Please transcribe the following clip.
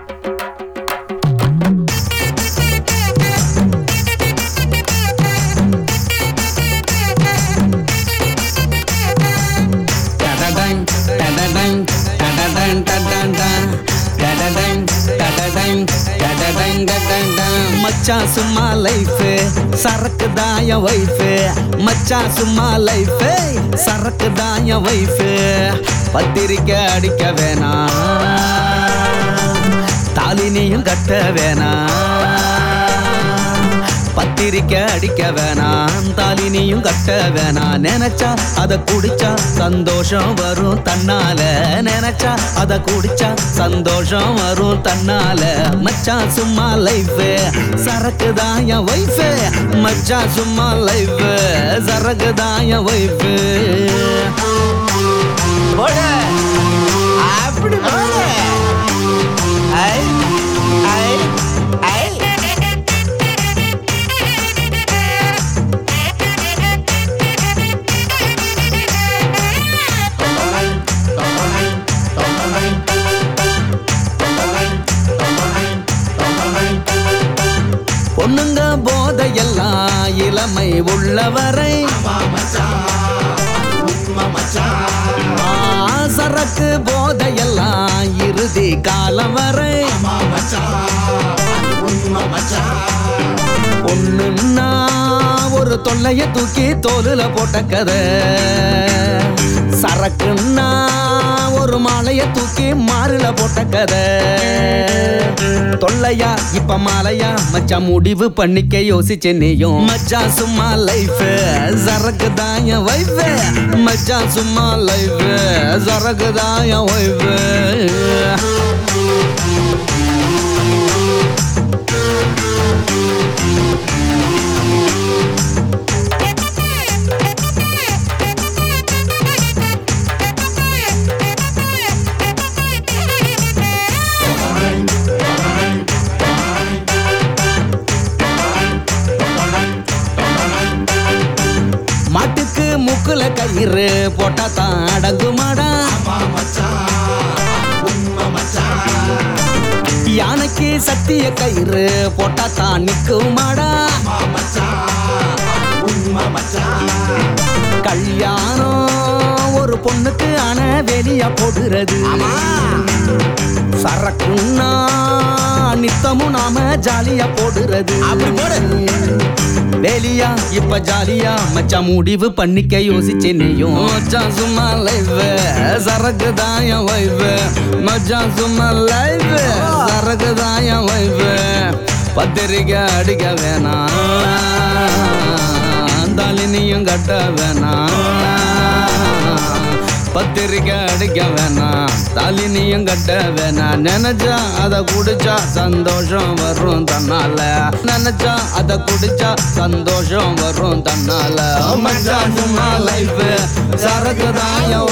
டடடங், டடடங், டடடங், டடடங், டடடங், டடடங், டடடங், டடடங். மச்சான் சும்மா லைஃப் சரக்கு தாய வைஃப் மச்சான் சும்மா லைஃப் சரக்கு தாய வைஃப் பத்திரிக்கை அடிக்க வேணாம் தாலினியும் கட்ட வேணாம் பத்திரிக்கை அடிக்க வேணாம் தாலினியும் கட்ட வேணாம் நினைச்சா அத குடிச்சா சந்தோஷம் வரும் தன்னால நினைச்சா அத குடிச்சா சந்தோஷம் வரும் தன்னால மச்சான் சும்மா லைஃப் சரக்கு தாய வைஃப் மச்சான் சும்மா லைஃப் சரக்கு தாய வைஃப் அப்படி போடு ஐ ஐ ஐ பொண்ணுங்க போதையெல்லாம் இளமை உள்ளவரை ஆ, சரக்கு போதையெல்லாம் இறுதி காலம் வரை பொண்ணுன்னா ஒரு தொல்லைய தூக்கி தோலுல போட்ட கதை சரக்குன்னா ஒரு மாலைய தூக்கி மாறுல போட்ட கதை தொல்லையா இப்ப மாலையா மச்சான் முடிவு பண்ணிக்க யோசிச்சு நீயும் மச்சான் சும்மா லைஃப் சரக்கு தாய வைஃப் மச்சான் சும்மா லைஃப் சரக்கு தாய வைஃப் மாட்டுக்கு முக்குல கயிறு போட்டா தான் அடங்குமாடா யானைக்கு சத்திய கயிறு போட்டா தான் நிக்குமாடா கல்யாணம் ஒரு பொண்ணுக்கு ஆன வெளியா போடுறது சரக்குன்னா நித்தமும் நாம ஜாலியா போடுறது அப்படி போடு. வேலியா இப்ப ஜாலியா மச்சான் முடிவு பண்ணிக்க யோசிச்சு நீயும் மச்சான் சும்மா லைவ் சரக்கு தாயம் வைவ் மச்சான் சும்மா லைவ் சரக்கு தாயம் வைவ் பத்திரிக்கை அடிக்க வேணாம் தாலினியும் கட்ட வேணாம் பத்திரிக்கை அடிக்க வேணாம் தாலினியும் கட்ட வேணாம் நினைச்சா அதை குடிச்சா சந்தோஷம் வரும் தன்னால நினைச்சா அதை குடிச்சா சந்தோஷம் வரும் தன்னால மச்சான் சும்மா லைஃப் சரக்கு தாயம்